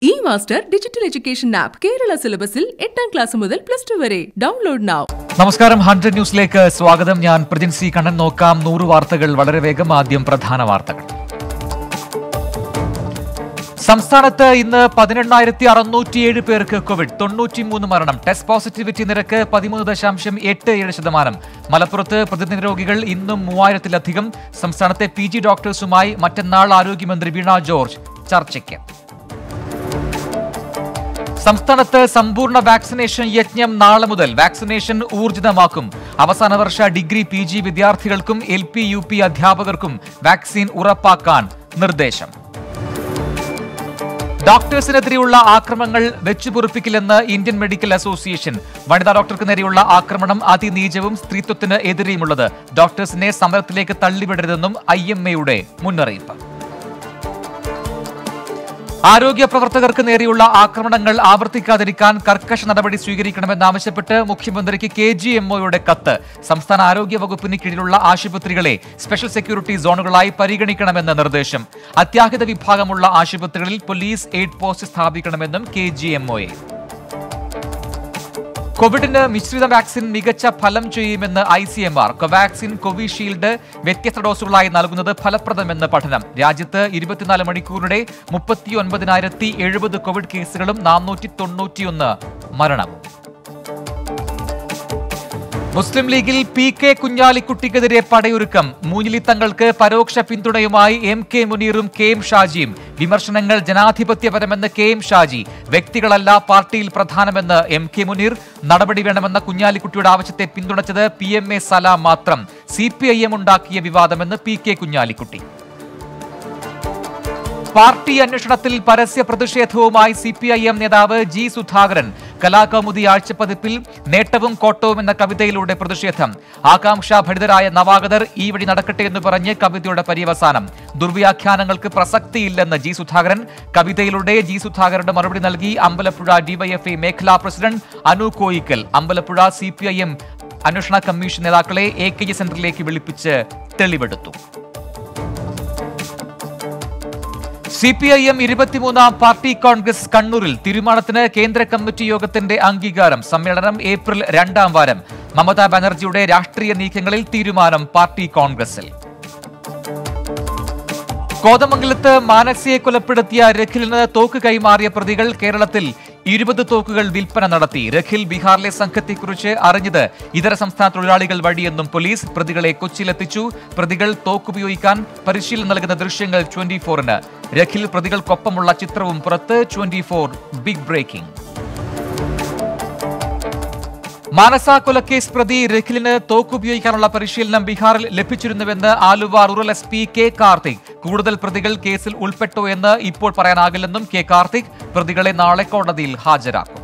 E master digital education app Kerala സിലബസിൽ എട്ടാം class മുതൽ പ്ലസ് ടു വരെ ഡൗൺലോഡ് നൗ നമസ്കാരം ഹൺഡ്രഡ് ന്യൂസിലേക്ക് സ്വാഗതം ഞാൻ പ്രജിൻ സി കണ്ണൻ നോക്കാം നൂറ് വാർത്തകൾ വളരെ വേഗം ആദ്യം പ്രധാന വാർത്തകൾ സംസ്ഥാനത്ത് ഇന്ന് പതിനെണ്ണായിരത്തി അറുന്നൂറ്റിയേഴ് പേർക്ക് കോവിഡ് തൊണ്ണൂറ്റിമൂന്ന് മരണം ടെസ്റ്റ് പോസിറ്റിവിറ്റി നിരക്ക് പതിമൂന്ന് ദശാംശം എട്ട് ഏഴ് ശതമാനം മലപ്പുറത്ത് പ്രതിദിന രോഗികൾ ഇന്നും മൂവായിരത്തിലധികം സംസ്ഥാനത്തെ പി ജി ഡോക്ടേഴ്സുമായി മറ്റന്നാൾ ആരോഗ്യമന്ത്രി വീണ ജോർജ് ചർച്ചയ്ക്ക് സംസ്ഥാനത്ത് സമ്പൂർണ്ണ വാക്സിനേഷൻ യജ്ഞം നാളെ മുതൽ വാക്സിനേഷൻ ഊർജിതമാക്കും അവസാന വർഷ ഡിഗ്രി പി ജി വിദ്യാർത്ഥികൾക്കും എൽ പി യു പി അധ്യാപകർക്കും വാക്സിൻ ഉറപ്പാക്കാൻ നിർദ്ദേശം ഡോക്ടേഴ്സിനെതിരെയുള്ള ആക്രമണങ്ങൾ വെച്ചുപൊറുപ്പിക്കില്ലെന്ന് ഇന്ത്യൻ മെഡിക്കൽ അസോസിയേഷൻ വനിതാ ഡോക്ടർക്ക് നേരെയുള്ള ആക്രമണം അതിനീചവും സ്ത്രീത്വത്തിന് എതിരെയുമുള്ളത് ഡോക്ടേഴ്സിനെ സമരത്തിലേക്ക് തള്ളിവിടരുതെന്നും ഐ എം എയുടെ മുന്നറിയിപ്പ് ആരോഗ്യ പ്രവർത്തകർക്ക് നേരെയുള്ള ആക്രമണങ്ങൾ ആവർത്തിക്കാതിരിക്കാൻ കർക്കശ നടപടി സ്വീകരിക്കണമെന്നാവശ്യപ്പെട്ട് മുഖ്യമന്ത്രിക്ക് കെ ജി എംഒയുടെ കത്ത് സംസ്ഥാന ആരോഗ്യ വകുപ്പിന് കീഴിലുള്ള ആശുപത്രികളെ സ്പെഷ്യൽ സെക്യൂരിറ്റി സോണുകളായി പരിഗണിക്കണമെന്ന നിർദ്ദേശം അത്യാഹിത വിഭാഗമുള്ള ആശുപത്രികളിൽ പോലീസ് എയ്ഡ് പോസ്റ്റ് സ്ഥാപിക്കണമെന്നും കെ ജി എംഒയെ കോവിഡിന് മിശ്രിത വാക്സിൻ മികച്ച ഫലം ചെയ്യുമെന്ന് I C M R Covaxin Covishield വ്യത്യസ്ത ഡോസുകളായി നൽകുന്നത് ഫലപ്രദമെന്ന് പഠനം രാജ്യത്ത് ഇരുപത്തിനാല് മണിക്കൂറിടെ മുപ്പത്തി ഒൻപതിനായിരത്തി എഴുപത് കോവിഡ് കേസുകളും നാനൂറ്റി തൊണ്ണൂറ്റിയൊന്ന് മരണവും മുസ്ലിം ലീഗിൽ പി കെ കുഞ്ഞാലിക്കുട്ടിക്കെതിരെ പടയൊരുക്കം മൂഞ്ഞിലി തങ്ങൾക്ക് പരോക്ഷ പിന്തുണയുമായി എം കെ മുനീറും കെ എം ഷാജിയും വിമർശനങ്ങൾ ജനാധിപത്യപരമെന്ന് കെ എം ഷാജി വ്യക്തികളല്ല പാർട്ടിയിൽ പ്രധാനമെന്ന് എം കെ മുനീർ നടപടി വേണമെന്ന കുഞ്ഞാലിക്കുട്ടിയുടെ ആവശ്യത്തെ പിന്തുണച്ചത് പി എം എ സലാം മാത്രം സി പി ഐ എം ഉണ്ടാക്കിയ വിവാദമെന്ന് പി കെ കുഞ്ഞാലിക്കുട്ടി പാർട്ടി അന്വേഷണത്തിൽ പരസ്യ പ്രതിഷേധവുമായി സി പി ഐ എം നേതാവ് ജി സുധാകരൻ കലാകൗമുദി ആഴ്ചപ്പതിപ്പിൽ നേട്ടവും കോട്ടവും എന്ന കവിതയിലൂടെ പ്രതിഷേധം ആകാംക്ഷാഭരിതരായ നവാഗതർ ഈ വഴി നടക്കട്ടെ എന്ന് പറഞ്ഞ് കവിതയുടെ പര്യവസാനം ദുർവ്യാഖ്യാനങ്ങൾക്ക് പ്രസക്തിയില്ലെന്ന് ജി സുധാകരൻ കവിതയിലൂടെ ജി സുധാകരന്റെ മറുപടി നൽകി അമ്പലപ്പുഴ ഡിവൈഎഫ്ഐ മേഖലാ president Anu Koyickal Ambalappuzha C P I M അന്വേഷണ കമ്മീഷൻ നേതാക്കളെ എ കെ ജി സെന്ററിലേക്ക് വിളിപ്പിച്ച് തെളിവെടുത്തു സി പി ഐ എം ഇരുപത്തിമൂന്നാം പാർട്ടി കോൺഗ്രസ് കണ്ണൂരിൽ തീരുമാനത്തിന് കേന്ദ്ര കമ്മിറ്റി യോഗത്തിന്റെ അംഗീകാരം സമ്മേളനം ഏപ്രിൽ രണ്ടാം വാരം മമതാ ബാനർജിയുടെ രാഷ്ട്രീയ നീക്കങ്ങളിൽ തീരുമാനം പാർട്ടി കോൺഗ്രസിൽ കോതമംഗലത്ത് മാനസിയെ കൊലപ്പെടുത്തിയ രഖിലിന് തോക്ക് കൈമാറിയ പ്രതികൾ കേരളത്തിൽ ഇരുപത് തോക്കുകൾ വിൽപ്പന നടത്തി രഖിൽ ബീഹാറിലെ സംഘത്തെക്കുറിച്ച് അറിഞ്ഞത് ഇതര സംസ്ഥാന തൊഴിലാളികൾ വഴിയെന്നും പോലീസ് പ്രതികളെ കൊച്ചിയിലെത്തിച്ചു പ്രതികൾ തോക്കുപയോഗിക്കാൻ പരിശീലനം നൽകുന്ന ദൃശ്യങ്ങൾ ട്വന്റി ഫോറിന് രഖിൽ പ്രതികൾക്കൊപ്പമുള്ള ചിത്രവും പുറത്ത് twenty four big breaking Manasa കൊലക്കേസ് പ്രതി രഖിലിന് തോക്കുപയോഗിക്കാനുള്ള പരിശീലനം ബീഹാറിൽ ലഭിച്ചിരുന്നുവെന്ന് Aluva rural S P K Karthik കൂടുതൽ പ്രതികൾ കേസിൽ ഉൾപ്പെട്ടോ എന്ന് ഇപ്പോൾ പറയാനാകില്ലെന്നും കെ കാർത്തിക് പ്രതികളെ നാളെ കോടതിയിൽ ഹാജരാക്കും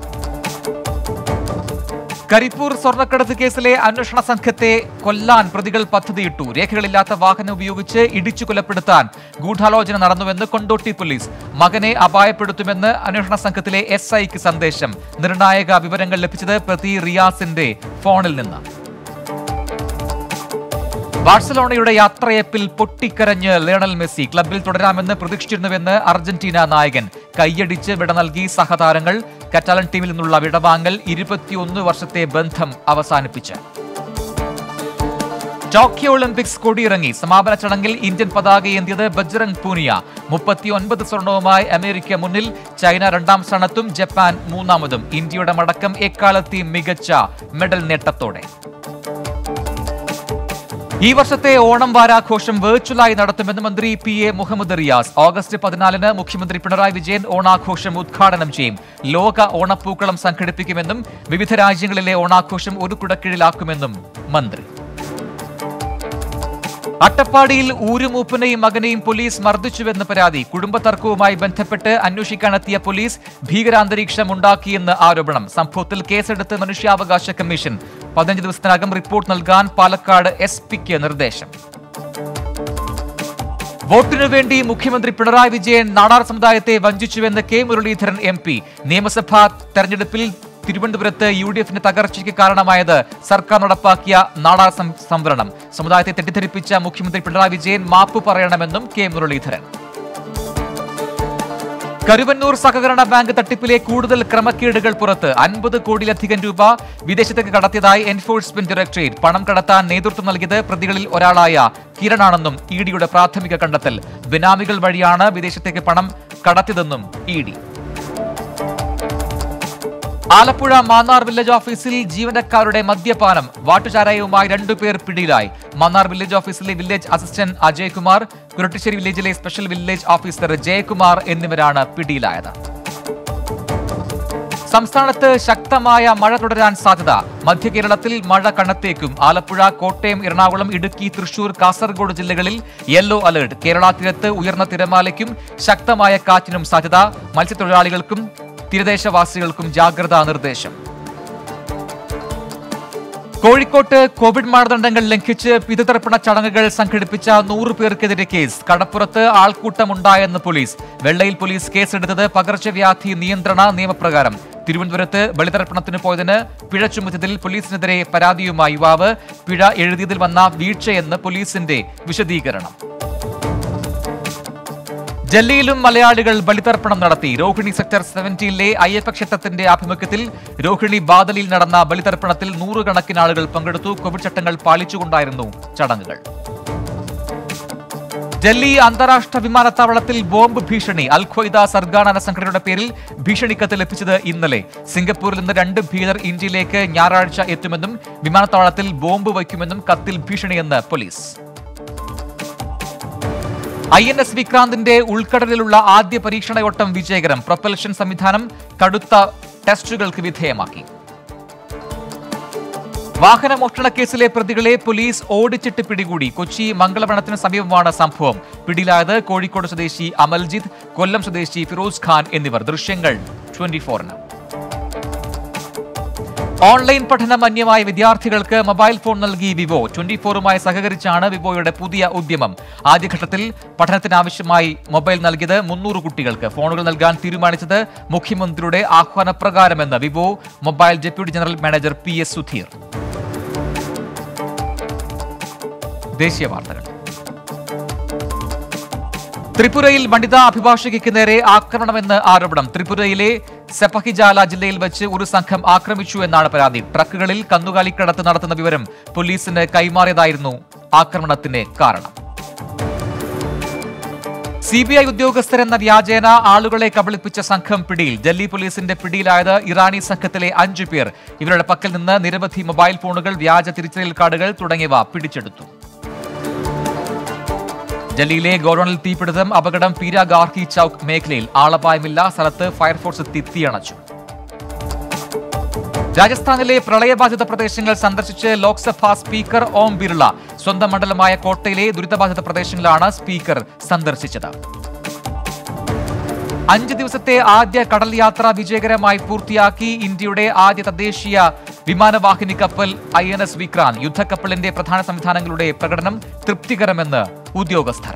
കരിപ്പൂർ സ്വർണ്ണക്കടത്ത് കേസിലെ അന്വേഷണ സംഘത്തെ കൊല്ലാൻ പ്രതികൾ പദ്ധതിയിട്ടു രേഖകളില്ലാത്ത വാഹനം ഉപയോഗിച്ച് ഇടിച്ചു കൊലപ്പെടുത്താൻ ഗൂഢാലോചന നടന്നുവെന്ന് കൊണ്ടോട്ടി പോലീസ് മകനെ അപായപ്പെടുത്തുമെന്ന് അന്വേഷണ സംഘത്തിലെ എസ് ഐക്ക് സന്ദേശം നിർണായക വിവരങ്ങൾ ലഭിച്ചത് പ്രതി റിയാസിന്റെ ഫോണിൽ നിന്ന് ബാഴ്സലോണയുടെ യാത്രയപ്പിൽ പൊട്ടിക്കരഞ്ഞ് ലയണൽ മെസ്സി ക്ലബിൽ തുടരാമെന്ന് പ്രതീക്ഷിച്ചിരുന്നുവെന്ന് അർജന്റീന നായകൻ കൈയടിച്ച് വിട നൽകി സഹതാരങ്ങൾ കറ്റാലൻ ടീമിൽ നിന്നുള്ള വിടവാങ്ങൽ ഇരുപത്തിയൊന്ന് വർഷത്തെ ബന്ധം അവസാനിപ്പിച്ച് ടോക്കിയോ ഒളിമ്പിക്സ് കൊടിയിറങ്ങി സമാപന ചടങ്ങിൽ ഇന്ത്യൻ പതാക ഏന്തിയത് ബജ്രംഗ് പൂനിയ മുപ്പത്തിയൊൻപത് സ്വർണവുമായി അമേരിക്ക മുന്നിൽ ചൈന രണ്ടാം സ്ഥാനത്തും ജപ്പാൻ മൂന്നാമതും ഇന്ത്യയുടെ മടക്കം എക്കാലത്തെയും മികച്ച മെഡൽ നേട്ടത്തോടെ ഈ വർഷത്തെ ഓണം വാരാഘോഷം വെർച്വലായി നടത്തുമെന്ന് മന്ത്രി P A Muhammad Riyas August പതിനാലിന് മുഖ്യമന്ത്രി പിണറായി വിജയൻ ഓണാഘോഷം ഉദ്ഘാടനം ചെയ്യും ലോക ഓണപ്പൂക്കളം സംഘടിപ്പിക്കുമെന്നും വിവിധ രാജ്യങ്ങളിലെ ഓണാഘോഷം ഒരു കുടക്കീഴിലാക്കുമെന്നും മന്ത്രി അട്ടപ്പാടിയിൽ ഊരുമൂപ്പനെയും മകനെയും പോലീസ് മർദ്ദിച്ചുവെന്ന് പരാതി കുടുംബ തർക്കവുമായി ബന്ധപ്പെട്ട് അന്വേഷിക്കാനെത്തിയ പോലീസ് ഭീകരാന്തരീക്ഷം ഉണ്ടാക്കിയെന്ന് ആരോപണം സംഭവത്തിൽ കേസെടുത്ത് മനുഷ്യാവകാശ കമ്മീഷൻ പതിനഞ്ച് ദിവസത്തിനകം റിപ്പോർട്ട് നൽകാൻ പാലക്കാട് എസ് പിക്ക് നിർദ്ദേശം വോട്ടിനു വേണ്ടി മുഖ്യമന്ത്രി പിണറായി വിജയൻ നാടാർ സമുദായത്തെ വഞ്ചിച്ചുവെന്ന് കെ മുരളീധരൻ എം പി നിയമസഭാ തെരഞ്ഞെടുപ്പിൽ തിരുവനന്തപുരത്ത് യു ഡി എഫിന്റെ തകർച്ചയ്ക്ക് കാരണമായത് സർക്കാർ നടപ്പാക്കിയ നാടാർ സം- സംവരണം സമുദായത്തെ തെറ്റിദ്ധരിപ്പിച്ച മുഖ്യമന്ത്രി പിണറായി വിജയൻ മാപ്പ് പറയണമെന്നും കെ മുരളീധരൻ കരുവന്നൂർ സഹകരണ ബാങ്ക് തട്ടിപ്പിലെ കൂടുതൽ ക്രമക്കേടുകൾ പുറത്ത് അൻപത് കോടിയിലധികം രൂപ വിദേശത്തേക്ക് കടത്തിയതായി എൻഫോഴ്സ്മെന്റ് ഡയറക്ടറേറ്റ് പണം കടത്താൻ നേതൃത്വം നൽകിയത് പ്രതികളിൽ ഒരാളായ കിരണാണെന്നും ഇ ഡിയുടെ പ്രാഥമിക കണ്ടെത്തൽ ബിനാമികൾ വഴിയാണ് വിദേശത്തേക്ക് പണം കടത്തിയതെന്നും E D Alappuzha Mannar village ഓഫീസിൽ ജീവനക്കാരുടെ മദ്യപാനം വാട്ടുചാരായവുമായി രണ്ടുപേർ പിടിയിലായി മാന്നാർ വില്ലേജ് ഓഫീസിലെ വില്ലേജ് അസിസ്റ്റന്റ് അജയ് കുമാർ കുരട്ടിശ്ശേരി വില്ലേജിലെ സ്പെഷ്യൽ വില്ലേജ് ഓഫീസർ ജയകുമാർ എന്നിവരാണ് പിടിയിലായത് സംസ്ഥാനത്ത് ശക്തമായ മഴ തുടരാൻ സാധ്യത മധ്യ കേരളത്തിൽ മഴ കനത്തേക്കും ആലപ്പുഴ കോട്ടയം എറണാകുളം ഇടുക്കി തൃശൂർ കാസർഗോഡ് ജില്ലകളിൽ യെല്ലോ അലർട്ട് കേരള തീരത്ത് ഉയർന്ന തിരമാലയ്ക്കും ശക്തമായ കാറ്റിനും സാധ്യത മത്സ്യത്തൊഴിലാളികൾക്കും തീരദേശവാസികൾക്കും ജാഗ്രതാ നിർദ്ദേശം കോഴിക്കോട്ട് കോവിഡ് മാനദണ്ഡങ്ങൾ ലംഘിച്ച് പിതൃതർപ്പണ ചടങ്ങുകൾ സംഘടിപ്പിച്ച നൂറ് പേർക്കെതിരെ കേസ് കടപ്പുറത്ത് ആൾക്കൂട്ടമുണ്ടായെന്ന് പോലീസ് വെള്ളയിൽ പോലീസ് കേസെടുത്തത് പകർച്ചവ്യാധി നിയന്ത്രണ നിയമപ്രകാരം തിരുവനന്തപുരത്ത് ബലിതർപ്പണത്തിന് പോയതിന് പിഴ ചുമത്തിയതിൽ പോലീസിനെതിരെ പരാതിയുമായി യുവാവ് പിഴ എഴുതിയതിൽ വന്ന വീഴ്ചയെന്ന് പോലീസിന്റെ വിശദീകരണം ജല്ലിയിലും മലയാളികൾ ബലിതർപ്പണം നടത്തി രോഹിണി സെക്ടർ സെവൻറ്റീനിലെ അയ്യപ്പ ക്ഷേത്രത്തിന്റെ ആഭിമുഖ്യത്തിൽ രോഹിണി ബാദലിൽ നടന്ന ബലിതർപ്പണത്തിൽ നൂറുകണക്കിന് ആളുകൾ പങ്കെടുത്തു കോവിഡ് ചട്ടങ്ങൾ പാലിച്ചുകൊണ്ടായിരുന്നു ചടങ്ങുകൾ ഡൽഹി അന്താരാഷ്ട്ര വിമാനത്താവളത്തിൽ ബോംബ് ഭീഷണി അൽ ഖ്വയ്ദ സർഗാന എന്ന സംഘടനയുടെ പേരിൽ ഭീഷണിക്കത്ത് ലഭിച്ചത് ഇന്നലെ സിംഗപ്പൂരിൽ നിന്ന് രണ്ട് ഭീകരർ ഇന്ത്യയിലേക്ക് ഞായറാഴ്ച എത്തുമെന്നും വിമാനത്താവളത്തിൽ ബോംബ് വയ്ക്കുമെന്നും കത്തിൽ ഭീഷണിയെന്ന് പോലീസ് ഐ എൻ എസ് വിക്രാന്തിന്റെ ഉൾക്കടലിലുള്ള ആദ്യ പരീക്ഷണയോട്ടം വിജയകരം പ്രൊപ്പൽഷൻ സംവിധാനം കടുത്ത ടെസ്റ്റുകൾക്ക് വിധേയമാക്കി വാഹനമോഷണ കേസിലെ പ്രതികളെ പോലീസ് ഓടിച്ചിട്ട് പിടികൂടി കൊച്ചി മംഗളവണത്തിന് സമീപമാണ് സംഭവം പിടിയിലായത് കോഴിക്കോട് സ്വദേശി അമൽജിത്ത് കൊല്ലം സ്വദേശി ഫിറോസ് ഖാൻ എന്നിവർ ദൃശ്യങ്ങൾ ട്വന്റി ഫോറിന് ഓൺലൈൻ പഠനം അന്യമായ വിദ്യാർത്ഥികൾക്ക് മൊബൈൽ ഫോൺ നൽകി വിവോ ട്വന്റി ഫോറുമായി സഹകരിച്ചാണ് വിവോയുടെ പുതിയ ഉദ്യമം ആദ്യഘട്ടത്തിൽ പഠനത്തിനാവശ്യമായി മൊബൈൽ നൽകിയത് മുന്നൂറ് കുട്ടികൾക്ക് ഫോണുകൾ നൽകാൻ തീരുമാനിച്ചത് മുഖ്യമന്ത്രിയുടെ ആഹ്വാനപ്രകാരമെന്ന് Vivo mobile deputy general manager P S Sudheer ദേശീയ വാർത്തകൾ ത്രിപുരയിൽ വനിതാ അഭിഭാഷകയ്ക്ക് നേരെ ആക്രമണമെന്ന് ആരോപണം ത്രിപുരയിലെ സെപ്പഹിജാല ജില്ലയിൽ വെച്ച് ഒരു സംഘം ആക്രമിച്ചു എന്നാണ് പരാതി ട്രക്കുകളിൽ കന്നുകാലിക്കടത്ത് നടത്തുന്ന വിവരം പോലീസിന് കൈമാറിയതായിരുന്നു ആക്രമണത്തിന് കാരണം സി ബി ഐ ഉദ്യോഗസ്ഥരെന്ന വ്യാജേന ആളുകളെ കബളിപ്പിച്ച സംഘം പിടിയിൽ ഡൽഹി പോലീസിന്റെ പിടിയിലായത് ഇറാനി സംഘത്തിലെ അഞ്ചു പേർ ഇവരുടെ പക്കൽ നിന്ന് നിരവധി മൊബൈൽ ഫോണുകൾ വ്യാജ തിരിച്ചറിയൽ കാർഡുകൾ തുടങ്ങിയവ പിടിച്ചെടുത്തു ഡൽഹിയിലെ ഗോഡൌണിൽ തീപിടുത്തം അപകടം പീര ഗാർഹി ചൌക്ക് മേഖലയിൽ ആളപായമില്ല സ്ഥലത്ത് ഫയർഫോഴ്സ് എത്തി തീയണച്ചു രാജസ്ഥാനിലെ പ്രളയബാധിത പ്രദേശങ്ങൾ സന്ദർശിച്ച് ലോക്സഭാ സ്പീക്കർ ഓം ബിർള സ്വന്തം മണ്ഡലമായ കോട്ടയിലെ ദുരിതബാധിത പ്രദേശങ്ങളാണ് സ്പീക്കർ സന്ദർശിച്ചത് അഞ്ച് ദിവസത്തെ ആദ്യ കടൽ യാത്ര വിജയകരമായി പൂർത്തിയാക്കി ഇന്ത്യയുടെ ആദ്യ തദ്ദേശീയ വിമാനവാഹിനി കപ്പൽ ഐ എൻ എസ് വിക്രാന്ത് യുദ്ധക്കപ്പലിന്റെ പ്രധാന സംവിധാനങ്ങളുടെ പ്രകടനം തൃപ്തികരമെന്ന് ഉദ്യോഗസ്ഥർ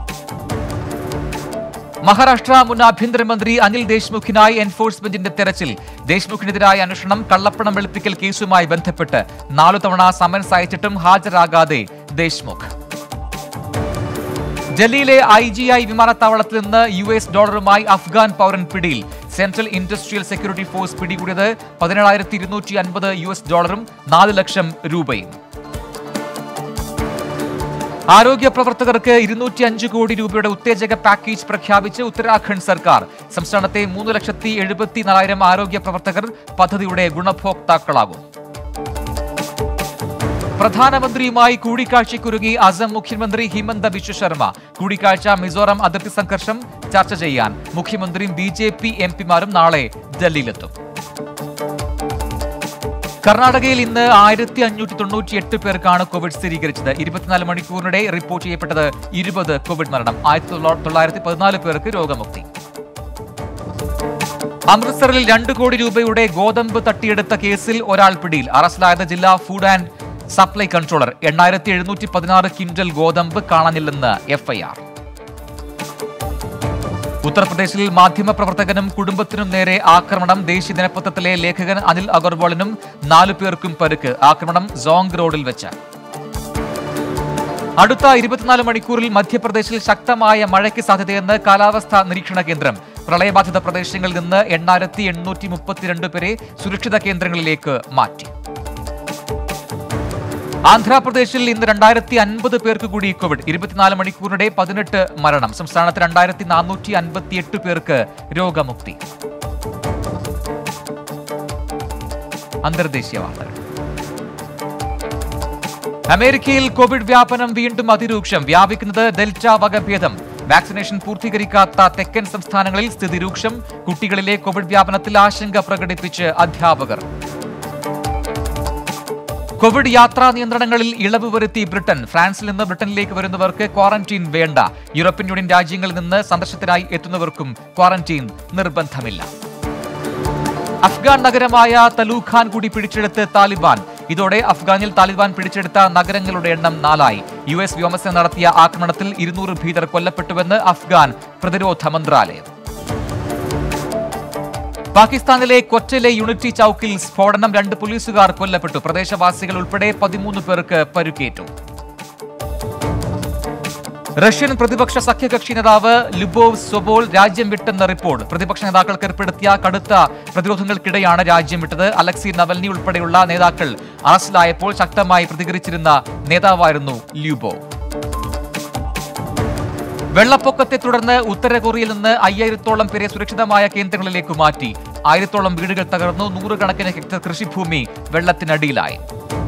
മഹാരാഷ്ട്ര മുൻ ആഭ്യന്തരമന്ത്രി അനിൽ ദേശ്മുഖിനായി എൻഫോഴ്സ്മെന്റിന്റെ തെരച്ചിൽ ദേശ്മുഖിനെതിരായ അന്വേഷണം കള്ളപ്പണം വെളുപ്പിക്കൽ കേസുമായി ബന്ധപ്പെട്ട് നാലു തവണ സമൻസ് അയച്ചിട്ടും ഹാജരാകാതെ ദേശ്മുഖ് ഡൽഹിയിലെ ഐ ജി ഐ വിമാനത്താവളത്തിൽ നിന്ന് യു എസ് ഡോളറുമായി അഫ്ഗാൻ പൗരൻ പിടിയിൽ സെൻട്രൽ ഇൻഡസ്ട്രിയൽ സെക്യൂരിറ്റി ഫോഴ്സ് പിടികൂടിയത് പതിനേഴായിരത്തി ഇരുന്നൂറ്റി അൻപത് യു എസ് ഡോളറും നാല് ലക്ഷം രൂപയും ആരോഗ്യ പ്രവർത്തകർക്ക് ഇരുന്നൂറ്റി അഞ്ച് കോടി രൂപയുടെ ഉത്തേജക പാക്കേജ് പ്രഖ്യാപിച്ച് ഉത്തരാഖണ്ഡ് സർക്കാർ സംസ്ഥാനത്തെ മൂന്ന് ലക്ഷത്തി എഴുപത്തി നാലായിരം ആരോഗ്യ പ്രവർത്തകർ പദ്ധതിയുടെ ഗുണഭോക്താക്കളാകും പ്രധാനമന്ത്രിയുമായി കൂടിക്കാഴ്ചയ്ക്കൊരുങ്ങി അസം മുഖ്യമന്ത്രി ഹിമന്ത ബിശ്വ ശർമ്മ കൂടിക്കാഴ്ച മിസോറാം അതിർത്തി സംഘർഷം ചർച്ച ചെയ്യാൻ മുഖ്യമന്ത്രിയും ബി ജെ പി എം പിമാരും നാളെ ഡൽഹിയിലെത്തും കർണാടകയിൽ ഇന്ന് ആയിരത്തി അഞ്ഞൂറ്റി തൊണ്ണൂറ്റി എട്ട് പേർക്കാണ് കോവിഡ് സ്ഥിരീകരിച്ചത് ഇരുപത്തിനാല് മണിക്കൂറിനിടെ റിപ്പോർട്ട് ചെയ്യപ്പെട്ടത് ഇരുപത് കോവിഡ് മരണം ആയിരത്തി തൊള്ള- തൊള്ളായിരത്തി പതിനാല് പേർക്ക് രോഗമുക്തി അമൃത്സറിൽ രണ്ട് കോടി രൂപയുടെ ഗോതമ്പ് തട്ടിയെടുത്ത കേസിൽ ഒരാൾ പിടിയിൽ അറസ്റ്റിലായത് ജില്ലാ ഫുഡ് ആൻഡ് സപ്ലൈ കൺട്രോളർ എണ്ണായിരത്തി എഴുന്നൂറ്റി പതിനാറ് ക്വിന്റൽ ഗോതമ്പ് കാണാനില്ലെന്ന് എഫ്ഐആർ ഉത്തർപ്രദേശിൽ മാധ്യമപ്രവർത്തകനും കുടുംബത്തിനും നേരെ ആക്രമണം ദേശീയ ദിനപത്രത്തിലെ ലേഖകൻ അനിൽ അഗർവാളിനും നാലു പേർക്കും പരുക്ക് ആക്രമണം സോങ് റോഡിൽ വെച്ച് അടുത്ത ഇരുപത്തിനാല് മണിക്കൂറിൽ മധ്യപ്രദേശിൽ ശക്തമായ മഴയ്ക്ക് സാധ്യതയെന്ന് കാലാവസ്ഥാ നിരീക്ഷണ കേന്ദ്രം പ്രളയബാധിത പ്രദേശങ്ങളിൽ നിന്ന് എണ്ണായിരത്തി എണ്ണൂറ്റി മുപ്പത്തിരണ്ട് പേരെ സുരക്ഷിത കേന്ദ്രങ്ങളിലേക്ക് മാറ്റി ആന്ധ്രാപ്രദേശിൽ ഇന്ന് രണ്ടായിരത്തി അൻപത് പേർക്ക് കൂടി കോവിഡ് ഇരുപത്തിനാല് മണിക്കൂറിനിടെ പതിനെട്ട് മരണം സംസ്ഥാനത്ത് രണ്ടായിരത്തി നാനൂറ്റി അൻപത്തിയെട്ട് പേർക്ക് രോഗമുക്തി അന്തർദേശീയ വാർത്തകൾ അമേരിക്കയിൽ കോവിഡ് വ്യാപനം വീണ്ടും അതിരൂക്ഷം വ്യാപിക്കുന്നത് ഡെൽറ്റ വകഭേദം വാക്സിനേഷൻ പൂർത്തീകരിക്കാത്ത തെക്കൻ സംസ്ഥാനങ്ങളിൽ സ്ഥിതി രൂക്ഷം കുട്ടികളിലെ കോവിഡ് വ്യാപനത്തിൽ ആശങ്ക പ്രകടിപ്പിച്ച് അധ്യാപകർ കോവിഡ് യാത്രാ നിയന്ത്രണങ്ങളിൽ ഇളവ് വരുത്തി ബ്രിട്ടൻ ഫ്രാൻസിൽ നിന്ന് ബ്രിട്ടനിലേക്ക് വരുന്നവർക്ക് ക്വാറന്റീൻ വേണ്ട യൂറോപ്യൻ യൂണിയൻ രാജ്യങ്ങളിൽ നിന്ന് സന്ദർശനത്തിനായി എത്തുന്നവർക്കും ക്വാറന്റീൻ നിർബന്ധമില്ല അഫ്ഗാൻ നഗരമായ തലൂഖാൻ കൂടി പിടിച്ചെടുത്ത് താലിബാൻ ഇതോടെ അഫ്ഗാനിൽ താലിബാൻ പിടിച്ചെടുത്ത നഗരങ്ങളുടെ എണ്ണം നാലായി യു എസ് വ്യോമസേന നടത്തിയ ആക്രമണത്തിൽ ഇരുന്നൂറ് ഭീകരർ കൊല്ലപ്പെട്ടുവെന്ന് അഫ്ഗാൻ പ്രതിരോധ മന്ത്രാലയം പാകിസ്ഥാനിലെ കൊറ്റയിലെ യൂണിറ്റി ചൌക്കിൽ സ്ഫോടനം രണ്ട് പോലീസുകാർ കൊല്ലപ്പെട്ടു പ്രദേശവാസികൾ ഉൾപ്പെടെ പതിമൂന്ന് പേർക്ക് പരുക്കേറ്റു റഷ്യൻ പ്രതിപക്ഷ സഖ്യകക്ഷി നേതാവ് ലുബോവ് സൊബോൾ രാജ്യം വിട്ടെന്ന റിപ്പോർട്ട് പ്രതിപക്ഷ നേതാക്കൾക്ക് ഏർപ്പെടുത്തിയ കടുത്ത പ്രതിരോധങ്ങൾക്കിടെയാണ് രാജ്യം വിട്ടത് അലക്സി നവൽനി ഉൾപ്പെടെയുള്ള നേതാക്കൾ അറസ്റ്റിലായപ്പോൾ ശക്തമായി പ്രതികരിച്ചിരുന്ന നേതാവായിരുന്നു ല്യൂബോവ് വെള്ളപ്പൊക്കത്തെ തുടർന്ന് ഉത്തര കൊറിയയിൽ നിന്ന് അയ്യായിരത്തോളം പേരെ സുരക്ഷിതമായ കേന്ദ്രങ്ങളിലേക്ക് മാറ്റി ആയിരത്തോളം വീടുകൾ തകർന്നു നൂറുകണക്കിന് ഹെക്ടർ കൃഷിഭൂമി വെള്ളത്തിനടിയിലായി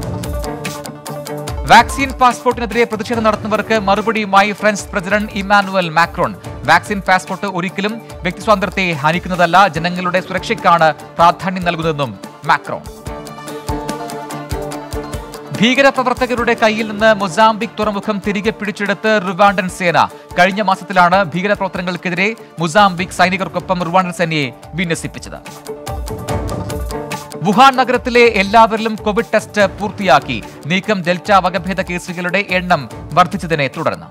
വാക്സിൻ പാസ്പോർട്ടിനെതിരെ പ്രതിഷേധം നടത്തുന്നവർക്ക് മറുപടിയുമായി French president Emmanuel Macron vaccine passport ഒരിക്കലും വ്യക്തിസ്വാതന്ത്ര്യത്തെ ഹനിക്കുന്നതല്ല ജനങ്ങളുടെ സുരക്ഷയ്ക്കാണ് പ്രാധാന്യം നൽകുന്നതെന്നും മാക്രോൺ ഭീകരപ്രവർത്തകരുടെ കയ്യിൽ നിന്ന് മൊസാംബിക് തുറമുഖം തിരികെ പിടിച്ചെടുത്ത് റുവാണ്ടൻ സേന കഴിഞ്ഞ മാസത്തിലാണ് ഭീകരപ്രവർത്തനങ്ങൾക്കെതിരെ മൊസാംബിക് സൈനികർക്കൊപ്പം റുവാണ്ടൻ സേനയെ വിന്യസിപ്പിച്ചത് വുഹാൻ നഗരത്തിലെ എല്ലാവരിലും കോവിഡ് ടെസ്റ്റ് പൂർത്തിയാക്കി നീക്കം ഡെൽറ്റ വകഭേദ കേസുകളുടെ എണ്ണം വർദ്ധിച്ചതിനെ തുടർന്ന്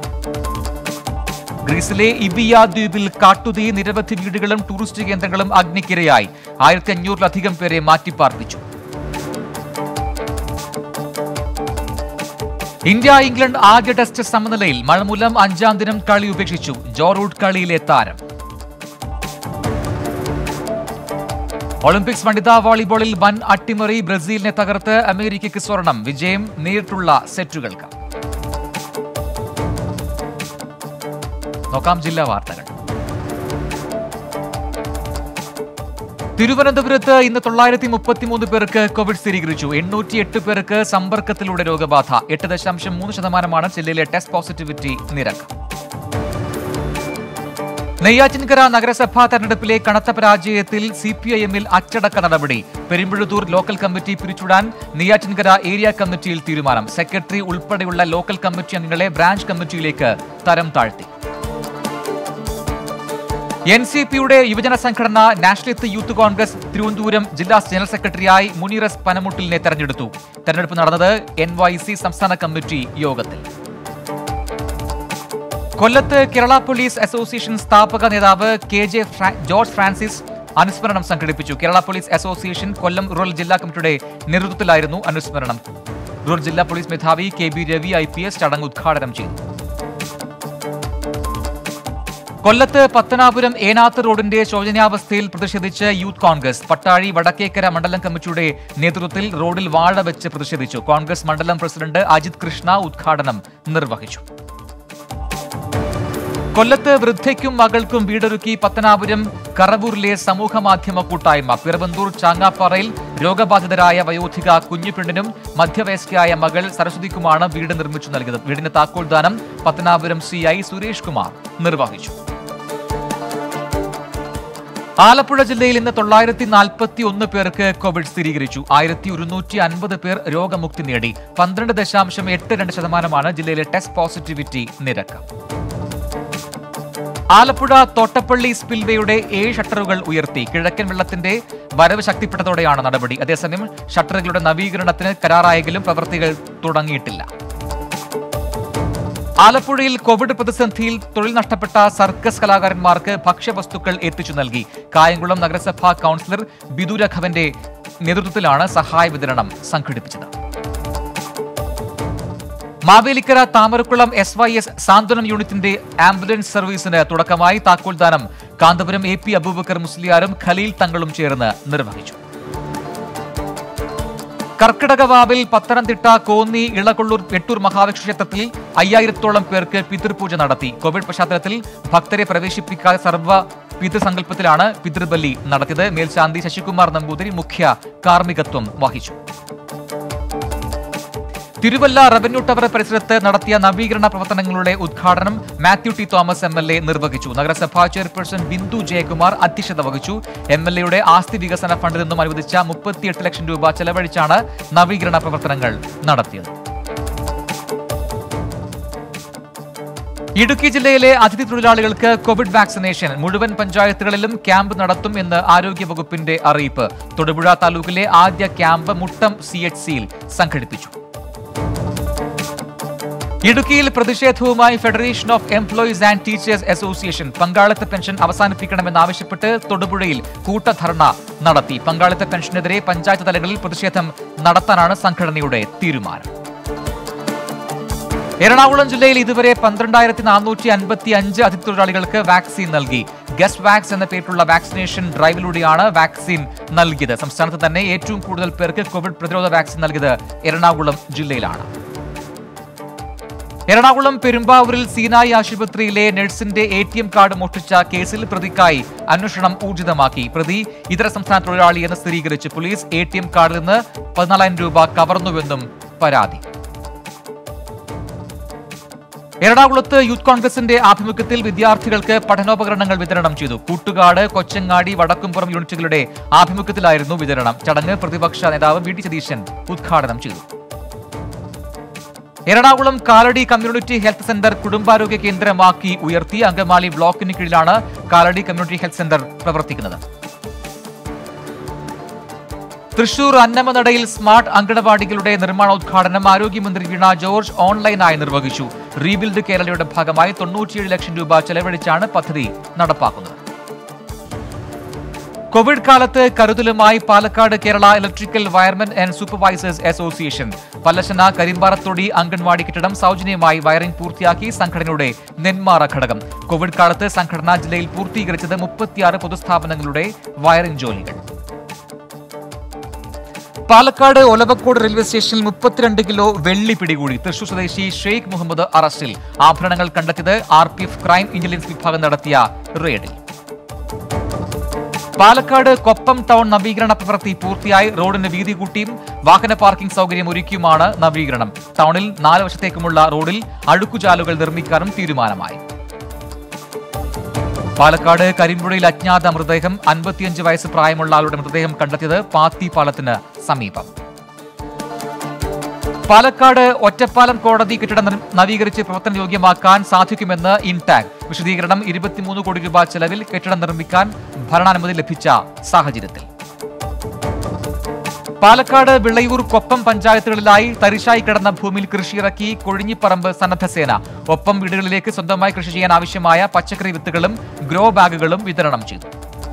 ഗ്രീസിലെ ഇബിയ ദ്വീപിൽ കാട്ടുതീ നിരവധി വീടുകളും ടൂറിസ്റ്റ് കേന്ദ്രങ്ങളും അഗ്നിക്കിരയായി ആയിരത്തി അഞ്ഞൂറിലധികം പേരെ മാറ്റിപ്പാർപ്പിച്ചു ഇന്ത്യ ഇംഗ്ലണ്ട് ആദ്യ ടെസ്റ്റ് സമനിലയിൽ മഴ മൂലം അഞ്ചാം ദിനം കളി ഉപേക്ഷിച്ചു ജോ റൂട്ട് കളിയിലെ താരം ഒളിമ്പിക്സ് വനിതാ വോളിബോളിൽ വൻ അട്ടിമറി ബ്രസീലിനെ തകർത്ത് അമേരിക്കയ്ക്ക് സ്വർണം വിജയം നേരിട്ടുള്ള സെറ്റുകൾക്ക് നോക്കാം ജില്ലാ വാർത്തകൾ തിരുവനന്തപുരത്ത് ഇന്ന് തൊള്ളായിരത്തി മുപ്പത്തിമൂന്ന് പേർക്ക് കോവിഡ് സ്ഥിരീകരിച്ചു എണ്ണൂറ്റി എട്ട് പേർക്ക് സമ്പർക്കത്തിലൂടെ രോഗബാധ എട്ട് ദശാംശം മൂന്ന് ശതമാനമാണ് ജില്ലയിലെ ടെസ്റ്റ് പോസിറ്റിവിറ്റി നിരക്ക് നെയ്യാറ്റിൻകര നഗരസഭാ തെരഞ്ഞെടുപ്പിലെ കനത്ത പരാജയത്തിൽ സി പി ഐ എമ്മിൽ അച്ചടക്ക നടപടി പെരുമ്പഴുതൂർ ലോക്കൽ കമ്മിറ്റി പിരിച്ചുവിടാൻ നെയ്യാറ്റിൻകര ഏരിയ കമ്മിറ്റിയിൽ തീരുമാനം സെക്രട്ടറി ഉൾപ്പെടെയുള്ള ലോക്കൽ കമ്മിറ്റി അംഗങ്ങളെ ബ്രാഞ്ച് കമ്മിറ്റിയിലേക്ക് തരം താഴ്ത്തി എൻ സി പിയുടെ യുവജന സംഘടന നാഷണലിസ്റ്റ് യൂത്ത് കോൺഗ്രസ് തിരുവനന്തപുരം ജില്ലാ ജനറൽ സെക്രട്ടറിയായി മുനീറസ് പനമുട്ടിലിനെ തെരഞ്ഞെടുത്തു തെരഞ്ഞെടുപ്പ് നടന്നത് എൻ വൈ സി സംസ്ഥാന കമ്മിറ്റി യോഗത്തിൽ കൊല്ലത്ത് കേരള പോലീസ് അസോസിയേഷൻ സ്ഥാപക നേതാവ് കെ ജെ ഫ്രാ- ജോർജ് ഫ്രാൻസിസ് അനുസ്മരണം സംഘടിപ്പിച്ചു Kerala police association Kollam rural ജില്ലാ കമ്മിറ്റിയുടെ നേതൃത്വത്തിലായിരുന്നു അനുസ്മരണം റൂറൽ ജില്ലാ പോലീസ് മേധാവി K B Ravi I P S ചടങ്ങ് ഉദ്ഘാടനം ചെയ്തു കൊല്ലത്ത് പത്തനാപുരം ഏനാത്ത് റോഡിന്റെ ശോചനീയാവസ്ഥയിൽ പ്രതിഷേധിച്ച് യൂത്ത് കോൺഗ്രസ് പട്ടാഴി വടക്കേക്കര മണ്ഡലം കമ്മിറ്റിയുടെ നേതൃത്വത്തിൽ റോഡിൽ വാഴ വെച്ച് പ്രതിഷേധിച്ചു കോൺഗ്രസ് മണ്ഡലം പ്രസിഡന്റ് അജിത് കൃഷ്ണ ഉദ്ഘാടനം നിർവഹിച്ചു കൊല്ലത്ത് വൃദ്ധയ്ക്കും മകൾക്കും വീടൊരുക്കി പത്തനാപുരം കറവൂരിലെ സമൂഹ മാധ്യമ കൂട്ടായ്മ പിറവന്തൂർ ചാങ്ങാപ്പാറയിൽ രോഗബാധിതരായ വയോധിക കുഞ്ഞുപെണ്ണിനും മധ്യവയസ്കയായ മകൾ സരസ്വതിക്കുമാണ് വീട് നിർമ്മിച്ചു നൽകിയത് വീടിന്റെ താക്കോൽദാനം പത്തനാപുരം സി ഐ സുരേഷ് കുമാർ നിർവഹിച്ചു ആലപ്പുഴ ജില്ലയിൽ ഇന്ന് തൊള്ളായിരത്തി നാൽപ്പത്തി ഒന്ന് പേർക്ക് കോവിഡ് സ്ഥിരീകരിച്ചു ആയിരത്തി ഒരുന്നൂറ്റി അൻപത് പേർ രോഗമുക്തി നേടി പന്ത്രണ്ട് ദശാംശം എട്ട് രണ്ട് ശതമാനമാണ് ജില്ലയിലെ ടെസ്റ്റ് പോസിറ്റിവിറ്റി നിരക്ക് ആലപ്പുഴ തോട്ടപ്പള്ളി സ്പിൽവേയുടെ ഏഴ് ഷട്ടറുകൾ ഉയർത്തി കിഴക്കൻ വെള്ളത്തിന്റെ വരവ് ശക്തിപ്പെട്ടതോടെയാണ് നടപടി അതേസമയം ഷട്ടറുകളുടെ നവീകരണത്തിന് കരാറായെങ്കിലും പ്രവൃത്തികൾ തുടങ്ങിയിട്ടില്ല ആലപ്പുഴയിൽ കോവിഡ് പ്രതിസന്ധിയിൽ തൊഴിൽ നഷ്ടപ്പെട്ട സർക്കസ് കലാകാരന്മാർക്ക് ഭക്ഷ്യവസ്തുക്കൾ എത്തിച്ചു നൽകി കായംകുളം നഗരസഭാ കൗൺസിലർ ബിദു രാഘവന്റെ നേതൃത്വത്തിലാണ് സഹായ വിതരണം സംഘടിപ്പിച്ചത് Mavelikkara Thamarakkulam S Y S Santhwanam യൂണിറ്റിന്റെ ആംബുലൻസ് സർവീസിന് തുടക്കമായി താക്കോൽദാനം കാന്തപുരം എ പി അബൂബക്കർ മുസ്ലിയാരും ഖലീൽ തങ്ങളും ചേർന്ന് നിർവഹിച്ചു കർക്കിടകവാവിൽ പത്തനംതിട്ട കോന്നി ഇളകൊള്ളൂർ വെട്ടൂർ മഹാവിഷ്ണു ക്ഷേത്രത്തിൽ അയ്യായിരത്തോളം പേർക്ക് പിതൃപൂജ നടത്തി കോവിഡ് പശ്ചാത്തലത്തിൽ ഭക്തരെ പ്രവേശിപ്പിക്കാതെ സർവ്വ പിതൃസങ്കല്പത്തിലാണ് പിതൃബലി നടത്തിയത് മേൽശാന്തി ശശികുമാർ നമ്പൂതിരി മുഖ്യ കാർമ്മികത്വം വഹിച്ചു തിരുവല്ല റവന്യൂ ടവർ പരിസരത്ത് നടത്തിയ നവീകരണ പ്രവർത്തനങ്ങളുടെ ഉദ്ഘാടനം Mathew T Thomas M L A നിർവഹിച്ചു നഗരസഭാ ചെയർപേഴ്സൺ ബിന്ദു ജയകുമാർ അധ്യക്ഷത വഹിച്ചു എം എൽ എയുടെ ആസ്തി വികസന ഫണ്ടിൽ നിന്നും അനുവദിച്ച മുപ്പത്തിയെട്ട് ലക്ഷം രൂപ ചെലവഴിച്ചാണ് നവീകരണ പ്രവർത്തനങ്ങൾ നടത്തിയത് ഇടുക്കി ജില്ലയിലെ അതിഥി തൊഴിലാളികൾക്ക് കോവിഡ് വാക്സിനേഷൻ മുഴുവൻ പഞ്ചായത്തുകളിലും ക്യാമ്പ് നടത്തും എന്ന് ആരോഗ്യവകുപ്പിന്റെ അറിയിപ്പ് തൊടുപുഴ താലൂക്കിലെ ആദ്യ ക്യാമ്പ് മുട്ടം സി എച്ച് സിയിൽ സംഘടിപ്പിച്ചു ഇടുക്കിയിൽ പ്രതിഷേധവുമായി federation of employees and teachers association പങ്കാളിത്ത പെൻഷൻ അവസാനിപ്പിക്കണമെന്നാവശ്യപ്പെട്ട് തൊടുപുഴയിൽ കൂട്ടധർണ നടത്തി പങ്കാളിത്ത പെൻഷനെതിരെ പഞ്ചായത്ത് തലങ്ങളിൽ പ്രതിഷേധം നടത്താനാണ് സംഘടനയുടെ തീരുമാനം എറണാകുളം ജില്ലയിൽ ഇതുവരെ പന്ത്രണ്ടായിരത്തി നാനൂറ്റി അൻപത്തി അഞ്ച് അതിഥി തൊഴിലാളികൾക്ക് വാക്സിൻ നൽകി ഗസ്റ്റ് വാക്സ് എന്ന പേരിലുള്ള വാക്സിനേഷൻ ഡ്രൈവിലൂടെയാണ് വാക്സിൻ നൽകിയത് സംസ്ഥാനത്ത് തന്നെ ഏറ്റവും കൂടുതൽ പേർക്ക് കോവിഡ് പ്രതിരോധ വാക്സിൻ നൽകിയത് എറണാകുളം ജില്ലയിലാണ് എറണാകുളം പെരുമ്പാവൂരിൽ സീനായി ആശുപത്രിയിലെ നഴ്സിന്റെ എ ടി എം കാർഡ് മോഷ്ടിച്ച കേസിൽ പ്രതിക്കായി അന്വേഷണം ഊർജിതമാക്കി പ്രതി ഇതര സംസ്ഥാന തൊഴിലാളിയെന്ന് സ്ഥിരീകരിച്ച് പോലീസ് എ ടി എം കാർഡിൽ നിന്ന് പതിനാലായിരം രൂപ കവർന്നുവെന്നും പരാതി എറണാകുളത്ത് യൂത്ത് കോൺഗ്രസിന്റെ ആഭിമുഖ്യത്തിൽ വിദ്യാർത്ഥികൾക്ക് പഠനോപകരണങ്ങൾ വിതരണം ചെയ്തു കൂട്ടുകാട് കൊച്ചങ്ങാടി വടക്കുംപുറം യൂണിറ്റുകളുടെ ആഭിമുഖ്യത്തിലായിരുന്നു വിതരണം ചടങ്ങ് പ്രതിപക്ഷ നേതാവ് വി ഡി സതീശൻ ഉദ്ഘാടനം ചെയ്തു Ernakulam Kalady community health centre കുടുംബാരോഗ്യ കേന്ദ്രമാക്കി ഉയർത്തി അങ്കമാലി ബ്ലോക്കിന് കീഴിലാണ് കാലടി കമ്മ്യൂണിറ്റി ഹെൽത്ത് സെന്റർ പ്രവർത്തിക്കുന്നത് തൃശൂർ അന്നമനടയിൽ സ്മാർട്ട് അങ്കണവാടികളുടെ നിർമ്മാണോദ്ഘാടനം ആരോഗ്യമന്ത്രി വീണ ജോർജ് ഓൺലൈനായി നിർവഹിച്ചു റീബിൽഡ് കേരളയുടെ ഭാഗമായി തൊണ്ണൂറ്റിയേഴ് ലക്ഷം രൂപ ചെലവഴിച്ചാണ് പദ്ധതി നടപ്പാക്കുന്നത് കോവിഡ് കാലത്ത് കരുതലുമായി Palakkad Kerala electrical wiremen and supervisors association Pallassana Karimparathodi anganwadi കെട്ടിടം സൗജന്യമായി വയറിംഗ് പൂർത്തിയാക്കി സംഘടനയുടെ നെന്മാറ ഘടകം കോവിഡ് കാലത്ത് സംഘടന ജില്ലയിൽ പൂർത്തീകരിച്ചത് മുപ്പത്തിയാറ് പൊതുസ്ഥാപനങ്ങളുടെ വയറിംഗ് ജോലികൾ പാലക്കാട് ഒലവക്കോട് റെയിൽവേ സ്റ്റേഷനിൽ മുപ്പത്തിരണ്ട് കിലോ വെള്ളി പിടികൂടി തൃശൂർ സ്വദേശി ഷെയ്ഖ് മുഹമ്മദ് അറസ്റ്റിൽ ആഭരണങ്ങൾ കണ്ടെത്തിയത് R P F crime intelligence വിഭാഗം നടത്തിയ റെയ്ഡിൽ പാലക്കാട് കൊപ്പം ടൗൺ നവീകരണ പ്രവൃത്തി പൂർത്തിയായി റോഡിന് വീതി കൂട്ടിയും വാഹന പാർക്കിംഗ് സൗകര്യം ഒരുക്കിയുമാണ് നവീകരണം ടൗണിൽ നാല് വശത്തേക്കുമുള്ള റോഡിൽ അഴുക്കുചാലുകൾ നിർമ്മിക്കാനും തീരുമാനമായി പാലക്കാട് കരിമ്പുഴയിൽ അജ്ഞാത മൃതദേഹം അൻപത്തിയഞ്ച് വയസ്സ് പ്രായമുള്ള ആളുടെ മൃതദേഹം കണ്ടെത്തിയത് പാത്തി പാലത്തിന് സമീപം പാലക്കാട് ഒറ്റപ്പാലം കോടതി കെട്ടിടം നിർ- നവീകരിച്ച് പ്രവർത്തനയോഗ്യമാക്കാൻ സാധിക്കുമെന്ന് ഇൻടാഗ് വിശദീകരണം ഇരുപത്തിമൂന്ന് കോടി രൂപ ചെലവിൽ കെട്ടിടം നിർമ്മിക്കാൻ ഭരണാനുമതി ലഭിച്ച സാഹചര്യത്തിൽ പാലക്കാട് വിളയൂർ കൊപ്പം പഞ്ചായത്തുകളിലായി തരിശായി കിടന്ന ഭൂമിയിൽ കൃഷിയിറക്കി കൊഴിഞ്ഞിപ്പറമ്പ് സന്നദ്ധസേന ഒപ്പം വീടുകളിലേക്ക് സ്വന്തമായി കൃഷി ചെയ്യാൻ ആവശ്യമായ പച്ചക്കറി വിത്തുകളും ഗ്രോ ബാഗുകളും വിതരണം ചെയ്തു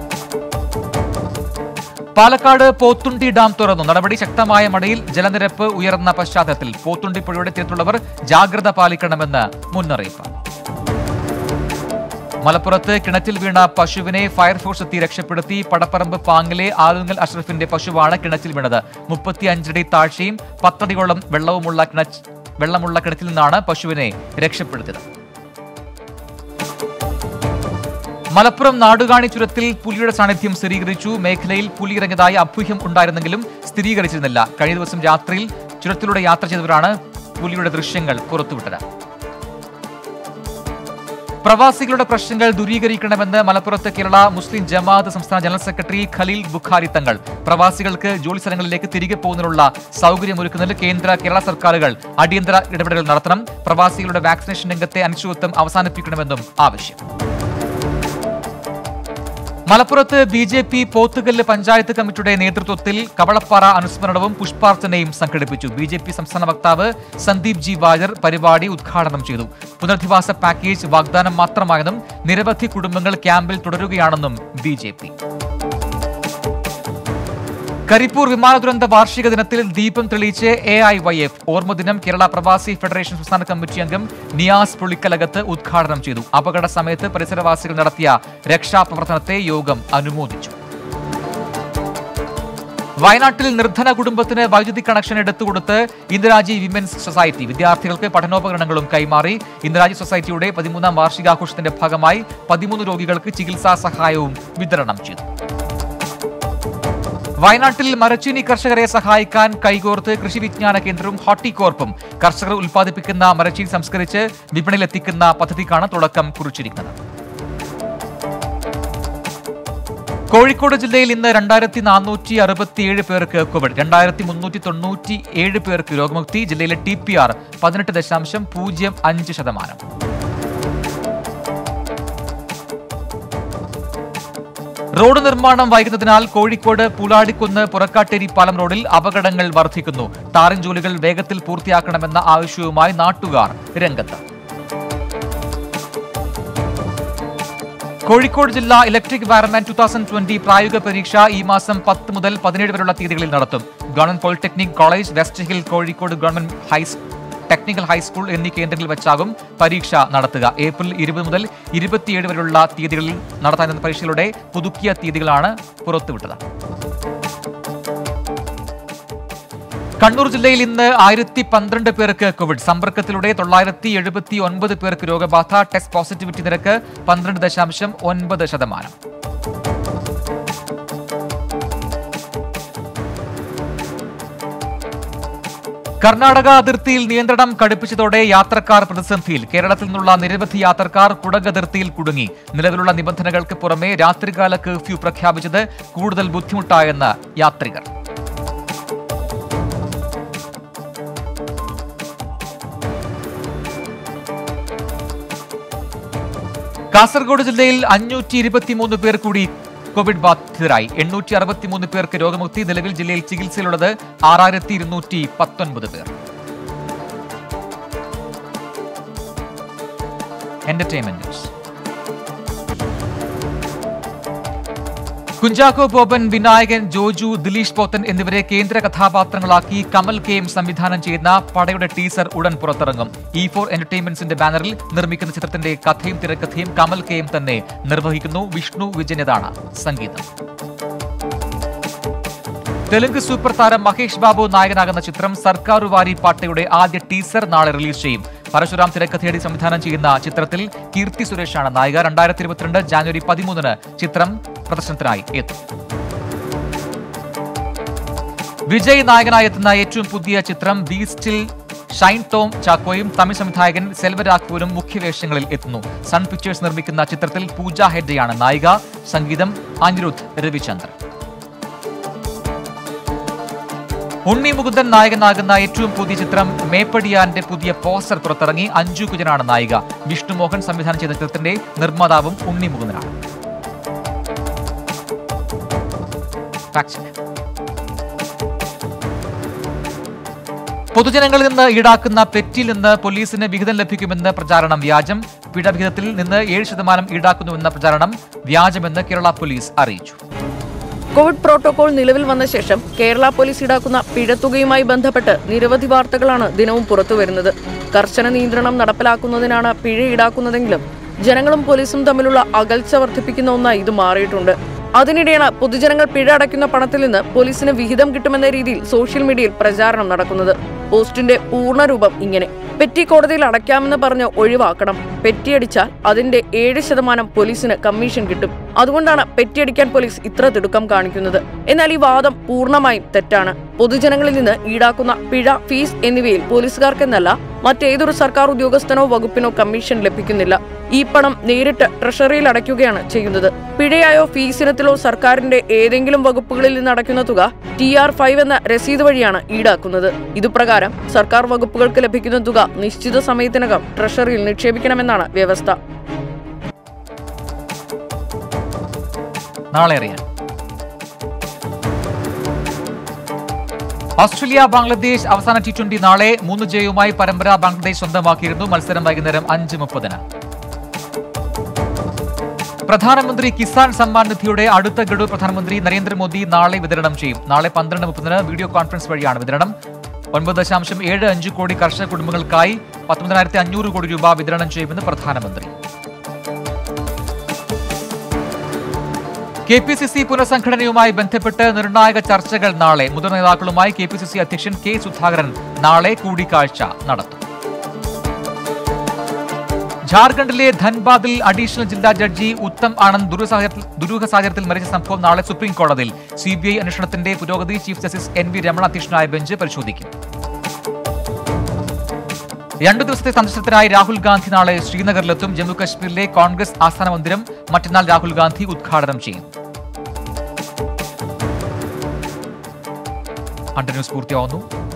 പാലക്കാട് പോത്തുണ്ടി ഡാം തുറന്നു നടപടി ശക്തമായ മഴയിൽ ജലനിരപ്പ് ഉയർന്ന പശ്ചാത്തലത്തിൽ പോത്തുണ്ടി പുഴയുടെ തീരത്തുള്ളവർ ജാഗ്രത പാലിക്കണമെന്ന് മുന്നറിയിപ്പ് മലപ്പുറത്ത് കിണറ്റിൽ വീണ പശുവിനെ ഫയർഫോഴ്സ് എത്തി രക്ഷപ്പെടുത്തി പടപ്പറമ്പ് പാങ്ങിലെ ആലുങ്ങൽ അഷ്റഫിന്റെ പശുവാണ് കിണറ്റിൽ വീണത് മുപ്പത്തിയഞ്ചടി താഴ്ചയും പത്തടിയോളം വെള്ളവുമുള്ള കിണറ്റ് വെള്ളമുള്ള കിണറ്റിൽ നിന്നാണ് പശുവിനെ രക്ഷപ്പെടുത്തിയത് മലപ്പുറം നാടുകാണി ചുരത്തിൽ പുലിയുടെ സാന്നിധ്യം സ്ഥിരീകരിച്ചു മേഖലയിൽ പുലി ഇറങ്ങിയതായി അഭ്യൂഹം ഉണ്ടായിരുന്നെങ്കിലും സ്ഥിരീകരിച്ചിരുന്നില്ല കഴിഞ്ഞ ദിവസം രാത്രിയിൽ ചുരത്തിലൂടെ യാത്ര ചെയ്തവരാണ് പുലിയുടെ ദൃശ്യങ്ങൾ പുറത്തുവിട്ടത് പ്രവാസികളുടെ പ്രശ്നങ്ങൾ ദൂരീകരിക്കണമെന്ന് മലപ്പുറത്ത് കേരള മുസ്ലിം ജമാഅത്ത് സംസ്ഥാന ജനറൽ സെക്രട്ടറി ഖലീൽ ബുഖാരി തങ്ങൾ പ്രവാസികൾക്ക് ജോലി സ്ഥലങ്ങളിലേക്ക് തിരികെ പോകുന്നതിനുള്ള സൗകര്യമൊരുക്കുന്നതിൽ കേന്ദ്ര കേരള സർക്കാരുകൾ അടിയന്തര ഇടപെടൽ നടത്തണം പ്രവാസികളുടെ വാക്സിനേഷൻ രംഗത്തെ അനിശ്ചിതത്വം അവസാനിപ്പിക്കണമെന്നും ആവശ്യം മലപ്പുറത്ത് B J P Pothukallu panchayat കമ്മിറ്റിയുടെ നേതൃത്വത്തിൽ കവളപ്പാറ അനുസ്മരണവും പുഷ്പാർച്ചനയും സംഘടിപ്പിച്ചു ബി ജെ പി സംസ്ഥാന വക്താവ് സന്ദീപ് ജി വാജർ പരിപാടി ഉദ്ഘാടനം ചെയ്തു പുനരധിവാസ പാക്കേജ് വാഗ്ദാനം മാത്രമായെന്നും നിരവധി കുടുംബങ്ങൾ ക്യാമ്പിൽ തുടരുകയാണെന്നും ബി ജെ പി കരിപ്പൂർ വിമാന ദുരന്ത വാർഷിക ദിനത്തിൽ ദീപം തെളിയിച്ച് എ ഐ വൈ എഫ് ഓർമ്മദിനം കേരള പ്രവാസി ഫെഡറേഷൻ സംസ്ഥാന കമ്മിറ്റി അംഗം നിയാസ് പുളിക്കലകത്ത് ഉദ്ഘാടനം ചെയ്തു അപകട സമയത്ത് പരിസരവാസികൾ നടത്തിയ രക്ഷാപ്രവർത്തനത്തെ യോഗം അനുമോദിച്ചു വയനാട്ടിൽ നിർധന കുടുംബത്തിന് വൈദ്യുതി കണക്ഷൻ എടുത്തുകൊടുത്ത് ഇന്ദിരാജി വിമൻസ് സൊസൈറ്റി വിദ്യാർത്ഥികൾക്ക് പഠനോപകരണങ്ങളും കൈമാറി ഇന്ദിരാജി സൊസൈറ്റിയുടെ പതിമൂന്നാം വാർഷികാഘോഷത്തിന്റെ ഭാഗമായി പതിമൂന്ന് രോഗികൾക്ക് ചികിത്സാ സഹായവും വിതരണം ചെയ്തു വയനാട്ടിൽ മരച്ചീനി കർഷകരെ സഹായിക്കാൻ കൈകോർത്ത് കൃഷി വിജ്ഞാന കേന്ദ്രവും ഹോർട്ടികോർപ്പും കർഷകർ ഉൽപ്പാദിപ്പിക്കുന്ന മരച്ചീനി സംസ്കരിച്ച് വിപണിയിലെത്തിക്കുന്ന പദ്ധതിക്കാണ് തുടക്കം കുറിച്ചിരിക്കുന്നത് കോഴിക്കോട് ജില്ലയിൽ ഇന്ന് രണ്ടായിരത്തി നാനൂറ്റി അറുപത്തിയേഴ് പേർക്ക് കോവിഡ് രണ്ടായിരത്തി മുന്നൂറ്റി തൊണ്ണൂറ്റി ഏഴ് പേർക്ക് രോഗമുക്തി ജില്ലയിലെ ടി പി ആർ പതിനെട്ട് ദശാംശം പൂജ്യം അഞ്ച് ശതമാനം റോഡ് നിർമ്മാണം വൈകുന്നതിനാൽ കോഴിക്കോട് പുലാടിക്കുന്ന് പുറക്കാട്ടേരി പാലം റോഡിൽ അപകടങ്ങൾ വർദ്ധിക്കുന്നു ടാറിംഗ് ജോലികൾ വേഗത്തിൽ പൂർത്തിയാക്കണമെന്ന ആവശ്യവുമായി നാട്ടുകാർ രംഗത്ത് കോഴിക്കോട് ജില്ലാ electric wireman two thousand twenty പ്രായോഗിക പരീക്ഷ ഈ മാസം പത്ത് മുതൽ പതിനേഴ് വരെയുള്ള തീയതികളിൽ നടത്തും government polytechnic college West Hill Kozhikode government ഹൈസ് ടെക്നിക്കൽ ഹൈസ്കൂൾ എന്നീ കേന്ദ്രങ്ങളിൽ വെച്ചാകും പരീക്ഷ നടത്തുക ഏപ്രിൽ ഇരുപത് മുതൽ ഇരുപത്തിയേഴ് വരെയുള്ള തീയതികളിൽ നടത്താനുള്ള പരീക്ഷകളുടെ പുതുക്കിയ തീയതികളാണ് പുറത്തുവിട്ടത് കണ്ണൂർ ജില്ലയിൽ ഇന്ന് ആയിരത്തി പന്ത്രണ്ട് പേർക്ക് കോവിഡ് സമ്പർക്കത്തിലൂടെ തൊള്ളായിരത്തി എഴുപത്തി ഒൻപത് പേർക്ക് രോഗബാധ ടെസ്റ്റ് പോസിറ്റിവിറ്റി നിരക്ക് പന്ത്രണ്ട് ദശാംശം ഒൻപത് ശതമാനം കർണാടക അതിർത്തിയിൽ നിയന്ത്രണം കടുപ്പിച്ചതോടെ യാത്രക്കാർ പ്രതിസന്ധിയിൽ കേരളത്തിൽ നിന്നുള്ള നിരവധി യാത്രക്കാർ കുടക് അതിർത്തിയിൽ കുടുങ്ങി നിലവിലുള്ള നിബന്ധനകൾക്ക് പുറമെ രാത്രികാല കർഫ്യൂ പ്രഖ്യാപിച്ചത് കൂടുതൽ ബുദ്ധിമുട്ടായെന്ന് യാത്രികർ കാസർഗോഡ് ജില്ലയിൽ അഞ്ഞൂറ്റി ഇരുപത്തിമൂന്ന് പേർ കൂടി കോവിഡ് ബാധിതരായി എണ്ണൂറ്റി അറുപത്തിമൂന്ന് പേർക്ക് രോഗമുക്തി നിലവിൽ ജില്ലയിൽ ചികിത്സയിലുള്ളത് ആറായിരത്തി ഇരുന്നൂറ്റി പത്തൊൻപത് പേർ എന്റർടൈൻമെന്റ് ന്യൂസ് കുഞ്ചാക്കോ ബോബൻ വിനായകൻ ജോജു ദിലീഷ് പോത്തൻ എന്നിവരെ കേന്ദ്ര കഥാപാത്രങ്ങളാക്കി കമൽ കെ എം സംവിധാനം ചെയ്യുന്ന പടയുടെ ടീസർ ഉടൻ പുറത്തിറങ്ങും ഇ ഫോർ എന്റർടൈൻമെന്റ്സിന്റെ ബാനറിൽ നിർമ്മിക്കുന്ന ചിത്രത്തിന്റെ കഥയും തിരക്കഥയും കമൽ കെ എം തന്നെ നിർവഹിക്കുന്നു വിഷ്ണു വിജയനതാണ് സംഗീതം തെലുങ്ക് സൂപ്പർ താരം മഹേഷ് ബാബു നായകനാകുന്ന ചിത്രം സർക്കാരുവാരി പാട്ടയുടെ ആദ്യ ടീസർ നാളെ റിലീസ് ചെയ്യും പരശുരാം തിരക്കഥയടി സംവിധാനം ചെയ്യുന്ന ചിത്രത്തിൽ കീർത്തി സുരേഷാണ് നായിക രണ്ടായിരത്തി ഇരുപത്തിരണ്ട് ജാനുവരി പതിമൂന്നിന് ചിത്രം പ്രദർശനത്തിനായി എത്തും വിജയ് നായകനായി എത്തുന്ന ഏറ്റവും പുതിയ ചിത്രം ബീസ്റ്റിൽ ഷൈൻ ടോം ചാക്കോയും തമിഴ് സംവിധായകൻ സെൽവരാഘവനും മുഖ്യവേഷങ്ങളിൽ എത്തുന്നു സൺ പിക്ചേഴ്സ് നിർമ്മിക്കുന്ന ചിത്രത്തിൽ പൂജ ഹെഡ്ഡെയാണ് നായിക സംഗീതം അനിരുദ്ധ് രവിചന്ദ്രൻ ഉണ്ണി മുകുന്ദൻ നായകനാകുന്ന ഏറ്റവും പുതിയ ചിത്രം മേപ്പടിയാന്റെ പുതിയ പോസ്റ്റർ പുറത്തിറങ്ങി അഞ്ജു കുജനാണ് നായിക വിഷ്ണു മോഹൻ സംവിധാനം ചെയ്ത ചിത്രത്തിന്റെ നിർമ്മാതാവും ഉണ്ണി മുകുന്ദനാണ് Fact check. പൊതുജനങ്ങളിൽ നിന്ന് ഈടാക്കുന്ന പെറ്റിൽ നിന്ന് പോലീസിന് വിഹിതം ലഭിക്കുമെന്ന് പ്രചാരണം വ്യാജം പിഴ വിഹിതത്തിൽ നിന്ന് ഏഴ് ശതമാനം ഈടാക്കുന്നുവെന്ന പ്രചാരണം വ്യാജമെന്ന് കേരള പോലീസ് അറിയിച്ചു കോവിഡ് പ്രോട്ടോകോൾ നിലവിൽ വന്ന ശേഷം കേരള പോലീസ് ഈടാക്കുന്ന പിഴത്തുകയുമായി ബന്ധപ്പെട്ട് നിരവധി വാർത്തകളാണ് ദിനവും പുറത്തുവരുന്നത് കർശന നിയന്ത്രണം നടപ്പിലാക്കുന്നതിനാണ് പിഴ ഈടാക്കുന്നതെങ്കിലും ജനങ്ങളും പോലീസും തമ്മിലുള്ള അകൽച്ച വർദ്ധിപ്പിക്കുന്ന ഒന്നായി ഇത് മാറിയിട്ടുണ്ട് അതിനിടെയാണ് പൊതുജനങ്ങൾ പിഴ അടയ്ക്കുന്ന പണത്തിൽ നിന്ന് പോലീസിന് വിഹിതം കിട്ടുമെന്ന രീതിയിൽ സോഷ്യൽ മീഡിയയിൽ പ്രചാരണം നടക്കുന്നത് പോസ്റ്റിന്റെ പൂർണ്ണരൂപം ഇങ്ങനെ പെറ്റി കോടതിയിൽ അടയ്ക്കാമെന്ന് പറഞ്ഞ് ഒഴിവാക്കണം പെറ്റിയടിച്ചാൽ അതിന്റെ ഏഴ് ശതമാനം പോലീസിന് കമ്മീഷൻ കിട്ടും അതുകൊണ്ടാണ് പെറ്റിയടിക്കാൻ പോലീസ് ഇത്ര തിടുക്കം കാണിക്കുന്നത് എന്നാൽ ഈ വാദം പൂർണ്ണമായും തെറ്റാണ് പൊതുജനങ്ങളിൽ നിന്ന് ഈടാക്കുന്ന പിഴ ഫീസ് എന്നിവയിൽ പോലീസുകാർക്കെന്നല്ല മറ്റേതൊരു സർക്കാർ ഉദ്യോഗസ്ഥനോ വകുപ്പിനോ കമ്മീഷൻ ലഭിക്കുന്നില്ല ഈ പണം നേരിട്ട് ട്രഷറിയിൽ അടയ്ക്കുകയാണ് ചെയ്യുന്നത് പിഴയായോ ഫീസിനത്തിലോ സർക്കാരിന്റെ ഏതെങ്കിലും വകുപ്പുകളിൽ നിന്ന് അടയ്ക്കുന്ന തുക ടി ആർ ഫൈവ് എന്ന രസീത് വഴിയാണ് ഈടാക്കുന്നത് ഇതുപ്രകാരം സർക്കാർ വകുപ്പുകൾക്ക് ലഭിക്കുന്ന തുക നിശ്ചിത സമയത്തിനകം ട്രഷറിയിൽ നിക്ഷേപിക്കണമെന്നാണ് വ്യവസ്ഥ നാളെ അറിയാം ഓസ്ട്രേലിയ ബംഗ്ലാദേശ് അവസാന ടി ട്വന്റി നാളെ മൂന്ന് ജയവുമായി പരമ്പര ബംഗ്ലാദേശ് സ്വന്തമാക്കിയിരുന്നു മത്സരം വൈകുന്നേരം അഞ്ച് മുപ്പതിന് പ്രധാനമന്ത്രി കിസാൻ സമ്മാൻ നിധിയുടെ അടുത്ത ഗഡു പ്രധാനമന്ത്രി നരേന്ദ്രമോദി നാളെ വിതരണം ചെയ്യും നാളെ പന്ത്രണ്ട് മുപ്പതിന് വീഡിയോ കോൺഫറൻസ് വഴിയാണ് വിതരണം ഒൻപത് ദശാംശം ഏഴ് അഞ്ച് കോടി കർഷക കുടുംബങ്ങൾക്കായി പത്തൊമ്പതിനായിരത്തി അഞ്ഞൂറ് കോടി രൂപ വിതരണം ചെയ്യുമെന്ന് പ്രധാനമന്ത്രി കെ പി സി സി പുനഃസംഘടനയുമായി ബന്ധപ്പെട്ട് നിർണായക ചർച്ചകൾ നാളെ മുതിർന്ന നേതാക്കളുമായി കെ പി സി സി അധ്യക്ഷൻ കെ സുധാകരൻ നാളെ കൂടിക്കാഴ്ച നടത്തും ജാർഖണ്ഡിലെ ധൻബാദിൽ അഡീഷണൽ ജില്ലാ ജഡ്ജി ഉത്തം ആനന്ദ് ദുരൂഹ സാഹചര്യത്തിൽ- ദുരൂഹ സാഹചര്യത്തിൽ മരിച്ച സംഭവം നാളെ സുപ്രീം കോടതിയിൽ സി ബി ഐ അന്വേഷണത്തിന്റെ പുരോഗതി chief justice N V Ramana അധ്യക്ഷനായ ബെഞ്ച് പരിശോധിക്കും രണ്ടു ദിവസത്തെ സന്ദർശനത്തിനായി രാഹുൽ ഗാന്ധി നാളെ ശ്രീനഗറിലെത്തും ജമ്മു കശ്മീരിലെ കോൺഗ്രസ് ആസ്ഥാന മന്ദിരം മറ്റന്നാൾ രാഹുൽ ഗാന്ധി ഉദ്ഘാടനം ചെയ്യും അണ്ടർ ന്യൂസ് പൂർത്തിയാവുന്നു